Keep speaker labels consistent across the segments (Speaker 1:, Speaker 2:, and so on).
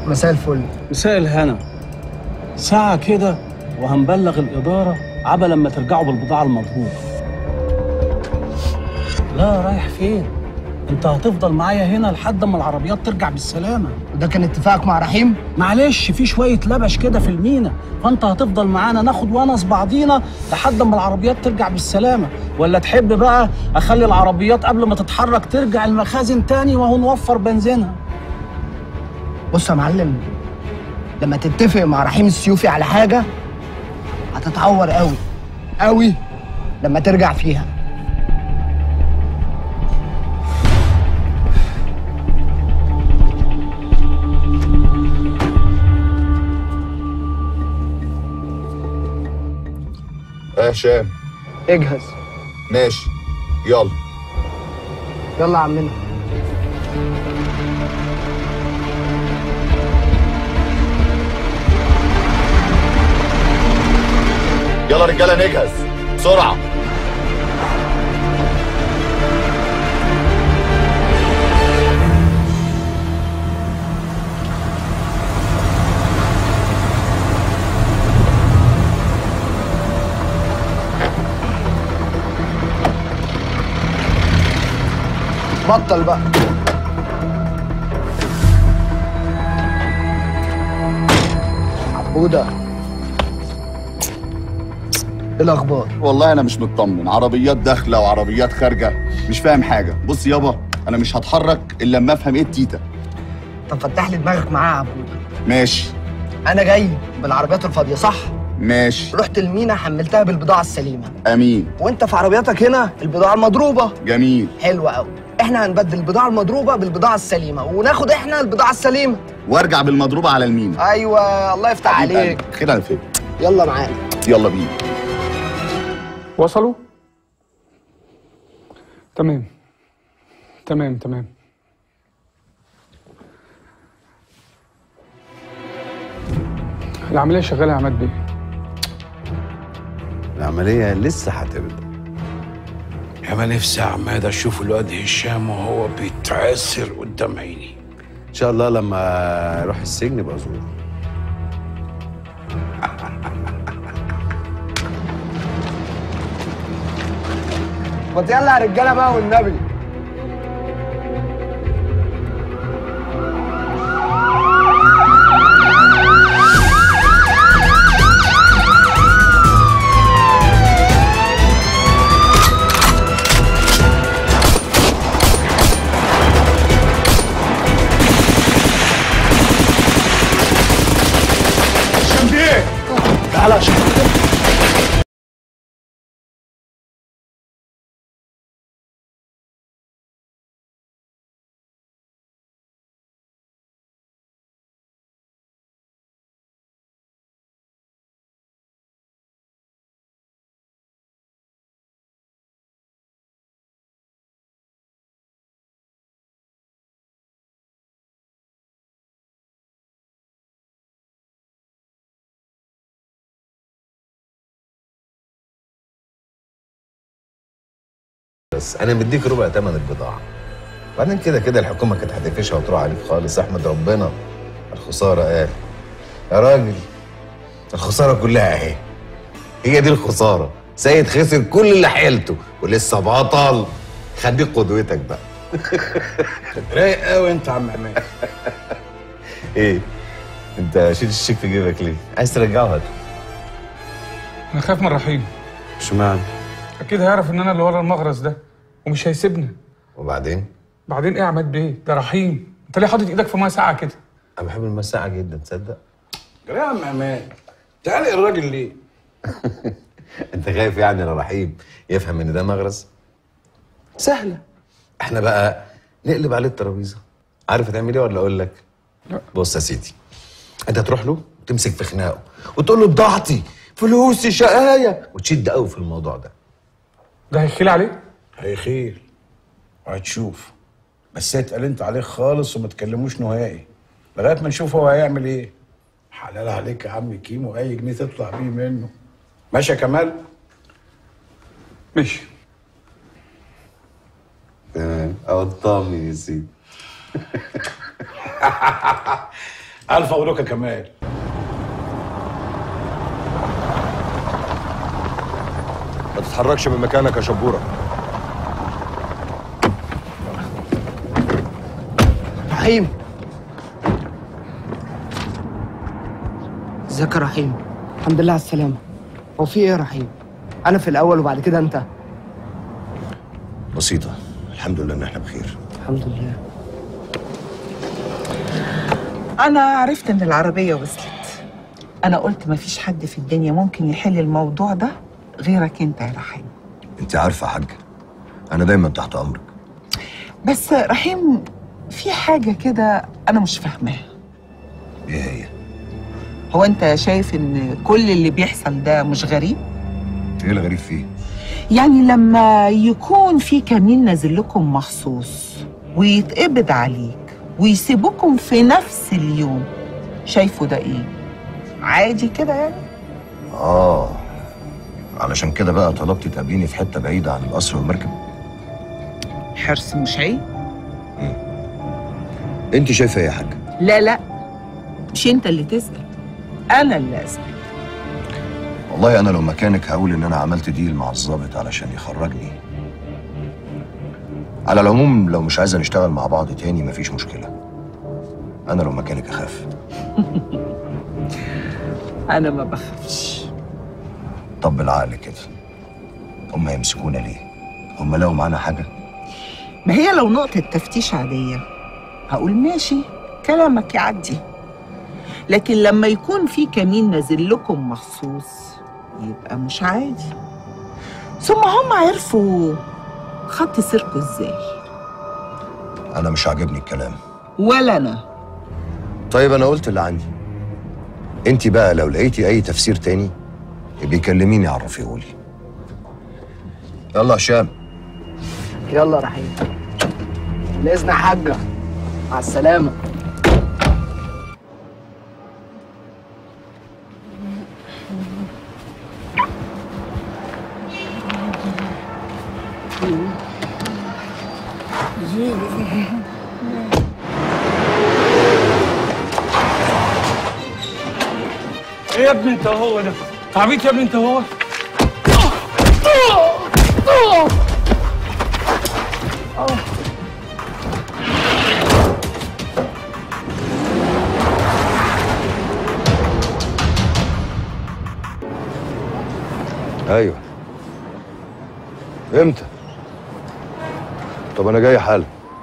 Speaker 1: مساء الفل
Speaker 2: مساء الهنا ساعة كده وهنبلغ الإدارة عبا لما ترجعوا بالبضاعة المطلوبة لا رايح فين؟ انت هتفضل معايا هنا لحد ما العربيات ترجع بالسلامة
Speaker 1: وده كان اتفاقك مع رحيم
Speaker 2: معلش في شوية لبش كده في المينا فانت هتفضل معانا ناخد ونس بعضينا لحد ما العربيات ترجع بالسلامة ولا تحب بقى اخلي العربيات قبل ما تتحرك ترجع المخازن تاني وهو نوفر بنزينها
Speaker 1: بص يا معلم لما تتفق مع رحيم السيوفي على حاجه هتتعور قوي قوي لما ترجع فيها
Speaker 3: اه هشام
Speaker 1: اجهز
Speaker 3: ماشي يلا
Speaker 1: يلا يا عمنا
Speaker 3: يلا رجاله نجهز بسرعه
Speaker 1: بطل بقى عبودة ايه الاخبار
Speaker 3: والله انا مش مطمن عربيات داخله وعربيات خارجه مش فاهم حاجه بص يابا انا مش هتحرك الا لما افهم ايه التيتا
Speaker 1: طب فتح لي دماغك معاه يا عبودة
Speaker 3: ماشي
Speaker 1: انا جاي بالعربيات الفاضيه صح
Speaker 3: ماشي
Speaker 1: رحت المينا حملتها بالبضاعه السليمه
Speaker 3: امين
Speaker 1: وانت في عربياتك هنا البضاعه المضروبه
Speaker 3: جميل
Speaker 1: حلوه قوي احنا هنبدل البضاعه المضروبه بالبضاعه السليمه وناخد احنا البضاعه السليمه
Speaker 3: وارجع بالمضروبه على المينا
Speaker 1: ايوه الله يفتح
Speaker 3: حبيب
Speaker 1: عليك
Speaker 3: قلبي. خير على فين
Speaker 1: يلا معانا
Speaker 3: يلا بينا
Speaker 4: وصلوا؟ تمام تمام تمام العملية شغالة يا عماد بيه
Speaker 5: العملية لسه هتبدأ
Speaker 6: يا ما نفسي يا عماد اشوف الواد هشام وهو بيتعسر قدام عيني
Speaker 5: إن شاء الله لما أروح السجن يبقى أزوره
Speaker 1: ما يلا يا رجاله بقى والنبي
Speaker 2: تعالى يا شباب
Speaker 5: بس أنا مديك ربع تمن البضاعة وبعدين كده كده الحكومة كانت هتقفشها وتروح عليك خالص أحمد ربنا الخسارة قال يا راجل الخسارة كلها أهي هي دي الخسارة سيد خسر كل اللي حيلته ولسه بطل خليك قدوتك بقى
Speaker 6: رايق قوي انت يا عم عماد
Speaker 5: ايه انت شيل الشيك في جيبك ليه عايز ترجعه هات
Speaker 4: أنا خايف من رحيم
Speaker 5: اشمعنى
Speaker 4: أكيد هيعرف إن أنا اللي ورا المغرز ده ومش هيسيبني
Speaker 5: وبعدين
Speaker 4: بعدين إيه يا عماد بيه؟ ده رحيم أنت ليه حاطط إيدك في مية ساقعة كده؟
Speaker 5: انا بحب المساعة جدا تصدق
Speaker 6: رايق يا عم عماد تعالى الراجل ليه
Speaker 5: انت خايف يعني يا رحيم يفهم ان ده مغرز سهله احنا بقى نقلب عليه الترابيزه عارف هتعمل ايه ولا اقول لك
Speaker 4: لا.
Speaker 5: بص يا سيدي انت هتروح له وتمسك في خناقه وتقول له بضاعتي فلوسي شقايه وتشد قوي في الموضوع ده
Speaker 4: ده هيخيل عليه؟
Speaker 6: هيخيل وهتشوف بس اتقل انت عليه خالص وما تكلموش نهائي لغايه ما نشوف هو هيعمل ايه حلال عليك يا عم كيمو اي جنيه تطلع بيه منه ماشي يا كمال
Speaker 4: ماشي
Speaker 5: تمام او اطمن يا سيدي
Speaker 6: الف مبروك يا كمال
Speaker 7: ما تتحركش من مكانك يا شبوره
Speaker 1: رحيم ازيك يا رحيم الحمد لله على السلامة هو في ايه يا رحيم؟ أنا في الأول وبعد كده أنت
Speaker 7: بسيطه الحمد لله ان احنا بخير
Speaker 1: الحمد لله
Speaker 8: أنا عرفت إن العربية وصلت أنا قلت مفيش حد في الدنيا ممكن يحل الموضوع ده غيرك أنت يا رحيم
Speaker 7: انت عارفه يا حاجه انا دايما تحت امرك
Speaker 8: بس رحيم في حاجة كده أنا مش فاهماها
Speaker 7: ايه هي
Speaker 8: هو أنت شايف إن كل اللي بيحصل ده مش غريب؟
Speaker 7: ايه الغريب فيه
Speaker 8: يعني لما يكون في كمين نازل لكم مخصوص ويتقبض عليك ويسيبوكم في نفس اليوم شايفه ده ايه؟ عادي كده يعني؟
Speaker 7: اه علشان كده بقى طلبتي تقابليني في حته بعيده عن القصر والمركب
Speaker 8: حرص مش عيب؟
Speaker 7: انت شايفه ايه يا حاجه
Speaker 8: لا لا مش انت اللي تسأل انا اللي اسأل
Speaker 7: والله انا لو مكانك هقول ان انا عملت ديل مع الضابط علشان يخرجني على العموم لو مش عايزه نشتغل مع بعض تاني مفيش مشكله انا لو مكانك اخاف
Speaker 8: انا ما بخافش
Speaker 7: طب بالعقل كده هم يمسكونا ليه هم لقوا معانا حاجه
Speaker 8: ما هي لو نقطة تفتيش عادية هقول ماشي كلامك يعدي لكن لما يكون في كمين نازل لكم مخصوص يبقى مش عادي ثم هم عرفوا خط سيركو ازاي
Speaker 7: انا مش عاجبني الكلام
Speaker 8: ولا انا
Speaker 7: طيب انا قلت اللي عندي انت بقى لو لقيتي اي تفسير تاني يبقى كلميني عرفيهولي يلا يا هشام
Speaker 1: يلا يا رحيم الإذن يا حاجة مع السلامة
Speaker 4: ايه يا ابني انت هو ده عبيط يا ابني انت هو
Speaker 7: ايوه امتى طب انا جاي حالا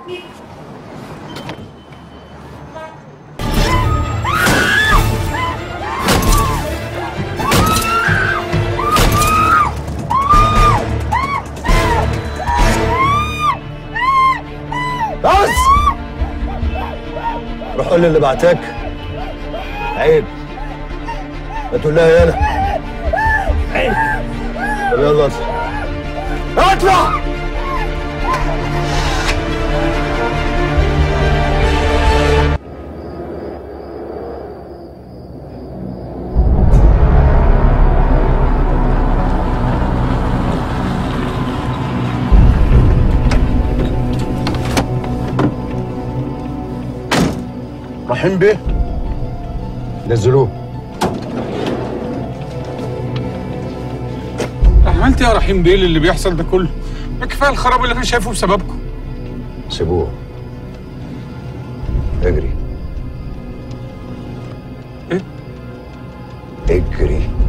Speaker 7: بس روح قول اللي بعتك عيب ما تقول لها انا طب يلا اطلع اطلع
Speaker 6: رحيم بيه
Speaker 7: نزلوه
Speaker 4: عملت إيه يا رحيم بيه اللي بيحصل ده كله ما كفايه الخراب اللي انا شايفه بسببكم
Speaker 7: سيبوه اجري
Speaker 4: إيه؟
Speaker 7: اجري